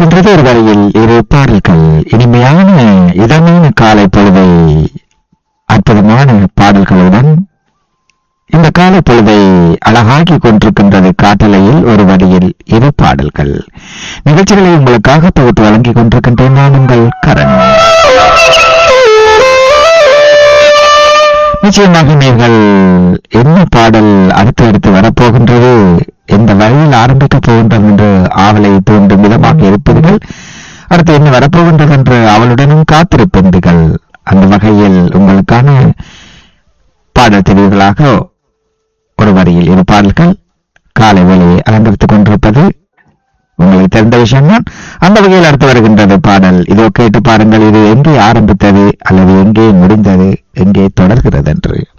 வருகின்றது ஒரு வரையில் இரு பாடல்கள் இனிமையான இதமான காலை பொழுதை அற்புதமான பாடல்களுடன் இந்த காலை பொழுதை அழகாக்கி கொண்டிருக்கின்றது காட்டலையில் ஒரு வரியில் இரு பாடல்கள் நிகழ்ச்சிகளை உங்களுக்காக தொகுத்து வழங்கிக் கொண்டிருக்கின்றேன் நான் உங்கள் கரண் நிச்சயமாக நீங்கள் என்ன பாடல் அடுத்து அடுத்து வரப்போகின்றது எந்த வழியில் ஆரம்பிக்க போகின்றது என்று ஆவலை தூண்டும் விதமாக இருப்பீர்கள் அடுத்து என்ன வரப்போகின்றது என்று அவளுடனும் காத்திருப்பீர்கள் அந்த வகையில் உங்களுக்கான பாடல் தெரிவுகளாக ஒரு வரியில் இரு பாடல்கள் காலை வேலையை அலங்கரித்துக் கொண்டிருப்பது உங்களுக்கு தெரிந்த விஷயம்தான் அந்த வகையில் அடுத்து வருகின்றது பாடல் இதோ கேட்டு பாருங்கள் இது எங்கே ஆரம்பித்தது அல்லது எங்கே முடிந்தது எங்கே தொடர்கிறது என்று